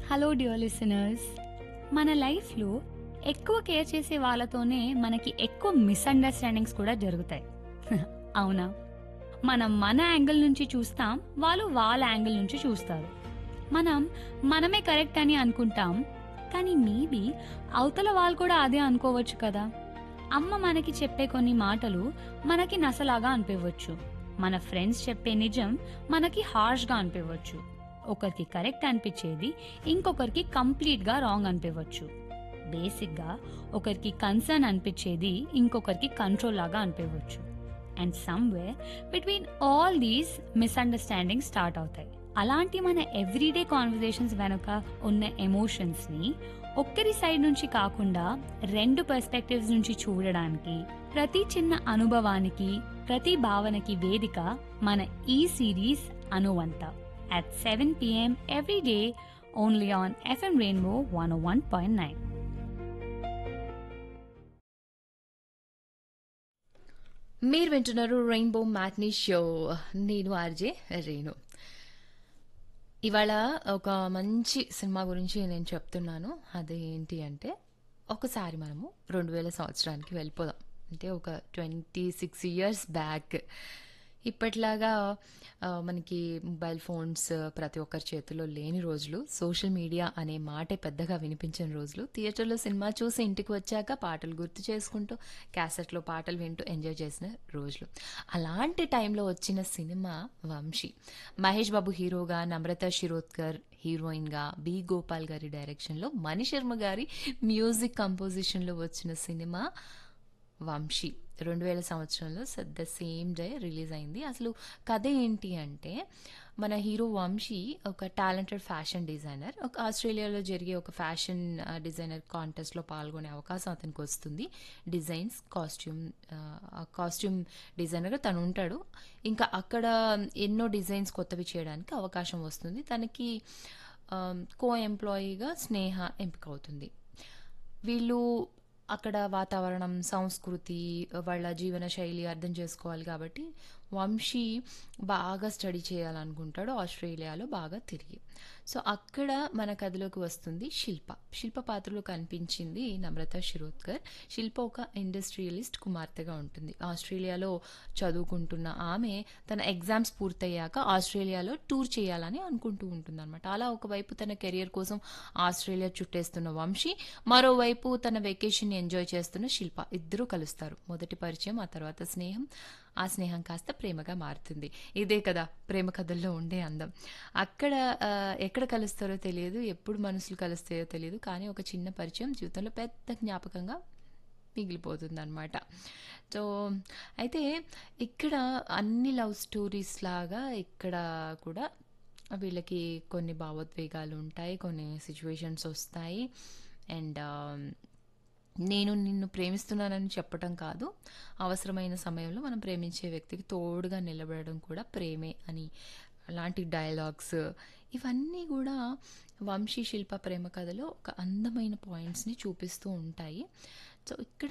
Hello dear listeners మన లైఫ్లో ఎక్కువ కేర్ చేసే వాళ్ళతోనే మనకి ఎక్కువ మిస్అండర్స్టాండింగ్స్ కూడా జరుగుతాయి అవునా మనం మన యాంగిల్ నుంచి చూస్తాం వాళ్ళు వాళ్ళ యాంగిల్ నుంచి చూస్తారు మనం మనమే కరెక్ట్ అని అనుకుంటాం కానీ మేబీ అవతల వాళ్ళు కూడా అదే అనుకోవచ్చు కదా అమ్మ మనకి చెప్పే కొన్ని మాటలు మనకి నసలాగా అనిపించవచ్చు మన ఫ్రెండ్స్ చెప్పే నిజం మనకి హార్ష్గా అనిపించవచ్చు ఒకరికి కరెక్ట్ అనిపించేది ఇంకొకరికి కంప్లీట్గా రాంగ్ అనిపించవచ్చు బేసిక్గా ఒకరికి కన్సర్న్ అనిపించేది ఇంకొకరికి కంట్రోల్ లాగా అనిపించవచ్చు and somewhere between all these misunderstanding start అవుతాయి అలాంటి మన ఎవ్రీడే కాన్వర్జేషన్స్ వెనుక ఉన్న ఎమోషన్స్ని ఒక్కరి సైడ్ నుంచి కాకుండా రెండు పర్స్పెక్టివ్స్ నుంచి చూడడానికి ప్రతి చిన్న అనుభవానికి ప్రతి భావనకి వేదిక మన ఈ సిరీస్ అనువంత at 7 p.m. every day only on FM Rainbow 101.9. మీరు వింటున్నారు రెయిన్బో మ్యాట్నీ షో నేను ఆర్జే రేణు ఇవాళ ఒక మంచి సినిమా గురించి నేను చెప్తున్నాను అది ఏంటి అంటే ఒకసారి మనము రెండు వేల సంవత్సరానికి వెళ్ళిపోదాం అంటే ఒక ట్వంటీ సిక్స్ ఇయర్స్ బ్యాక్ ఇప్పట్లాగా ఆ, మనకి మొబైల్ ఫోన్స్ ప్రతి ఒక్కరి చేతిలో లేని రోజులు సోషల్ మీడియా అనే మాటే పెద్దగా వినిపించిన రోజులు థియేటర్లో సినిమా చూసి ఇంటికి వచ్చాక పాటలు గుర్తు చేసుకుంటూ క్యాసెట్లో పాటలు వింటూ ఎంజాయ్ చేసిన రోజులు అలాంటి టైంలో వచ్చిన సినిమా వంశీ మహేష్ బాబు హీరోగా నమ్రత శిరోద్కర్ హీరోయిన్గా బి గోపాల్ గారి డైరెక్షన్లో మణి శర్మ గారి మ్యూజిక్ కంపోజిషన్లో వచ్చిన సినిమా వంశీ రెండు వేల సంవత్సరంలో ద సేమ్ డే రిలీజ్ అయింది అసలు కథ ఏంటి అంటే మన హీరో వంశీ ఒక టాలెంటెడ్ ఫ్యాషన్ డిజైనర్ ఒక ఆస్ట్రేలియాలో జరిగే ఒక ఫ్యాషన్ డిజైనర్ కాంటెస్ట్లో పాల్గొనే అవకాశం అతనికి వస్తుంది డిజైన్స్ కాస్ట్యూమ్ కాస్ట్యూమ్ డిజైనర్గా తను ఉంటాడు ఇంకా అక్కడ ఎన్నో డిజైన్స్ కొత్తవి చేయడానికి అవకాశం వస్తుంది తనకి కో ఎంప్లాయీగా స్నేహ ఎంపిక అవుతుంది వీళ్ళు అక్కడ వాతావరణం సంస్కృతి వాళ్ళ జీవన శైలి అర్థం చేసుకోవాలి కాబట్టి వంశీ బాగా స్టడీ చేయాలనుకుంటాడు ఆస్ట్రేలియాలో బాగా తిరిగి సో అక్కడ మన కథలోకి వస్తుంది శిల్ప శిల్ప పాత్రలో కనిపించింది నమ్రత శిరోద్కర్ శిల్ప ఒక ఇండస్ట్రియలిస్ట్ కుమార్తెగా ఉంటుంది ఆస్ట్రేలియాలో చదువుకుంటున్న ఆమె తన ఎగ్జామ్స్ పూర్తయ్యాక ఆస్ట్రేలియాలో టూర్ చేయాలని అనుకుంటూ ఉంటుంది అనమాట అలా ఒకవైపు తన కెరియర్ కోసం ఆస్ట్రేలియా చుట్టేస్తున్న వంశీ మరోవైపు తన వెకేషన్ ఎంజాయ్ చేస్తున్న శిల్ప ఇద్దరూ కలుస్తారు మొదటి పరిచయం ఆ తర్వాత స్నేహం ఆ స్నేహం కాస్త ప్రేమగా మారుతుంది ఇదే కదా ప్రేమ కథల్లో ఉండే అందం అక్కడ ఆ, ఎక్కడ కలుస్తారో తెలియదు ఎప్పుడు మనసులు కలుస్తాయో తెలియదు కానీ ఒక చిన్న పరిచయం జీవితంలో పెద్ద జ్ఞాపకంగా మిగిలిపోతుంది అనమాట సో అయితే ఇక్కడ అన్ని లవ్ స్టోరీస్ లాగా ఇక్కడ కూడా వీళ్ళకి కొన్ని భావోద్వేగాలు ఉంటాయి కొన్ని సిచ్యువేషన్స్ వస్తాయి అండ్ నేను నిన్ను ప్రేమిస్తున్నానని చెప్పటం కాదు అవసరమైన సమయంలో మనం ప్రేమించే వ్యక్తికి తోడుగా నిలబడడం కూడా ప్రేమే అని అలాంటి డైలాగ్స్ ఇవన్నీ కూడా వంశీ శిల్ప ప్రేమ కథలో ఒక అందమైన పాయింట్స్ని చూపిస్తూ ఉంటాయి సో ఇక్కడ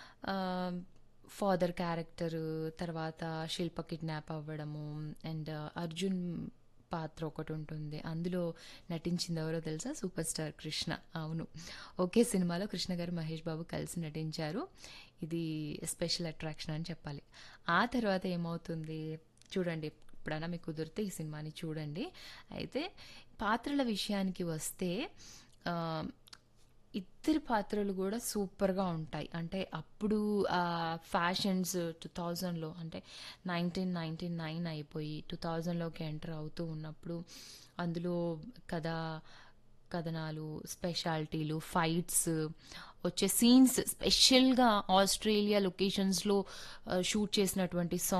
ఫాదర్ క్యారెక్టర్ తర్వాత శిల్ప కిడ్నాప్ అవ్వడము అండ్ అర్జున్ పాత్ర ఒకటి ఉంటుంది అందులో నటించింది ఎవరో తెలుసా సూపర్ స్టార్ కృష్ణ అవును ఒకే సినిమాలో కృష్ణ గారు మహేష్ బాబు కలిసి నటించారు ఇది స్పెషల్ అట్రాక్షన్ అని చెప్పాలి ఆ తర్వాత ఏమవుతుంది చూడండి ఎప్పుడైనా మీకు కుదిరితే ఈ సినిమాని చూడండి అయితే పాత్రల విషయానికి వస్తే ఆ, ఇద్దరి పాత్రలు కూడా సూపర్గా ఉంటాయి అంటే అప్పుడు ఆ ఫ్యాషన్స్ టూ థౌజండ్లో అంటే నైన్టీన్ నైన్టీ నైన్ అయిపోయి టూ థౌజండ్లోకి ఎంటర్ అవుతూ ఉన్నప్పుడు అందులో కథ కథనాలు స్పెషాలిటీలు ఫైట్స్ వచ్చే సీన్స్ స్పెషల్గా ఆస్ట్రేలియా లొకేషన్స్లో షూట్ చేసినటువంటి సాంగ్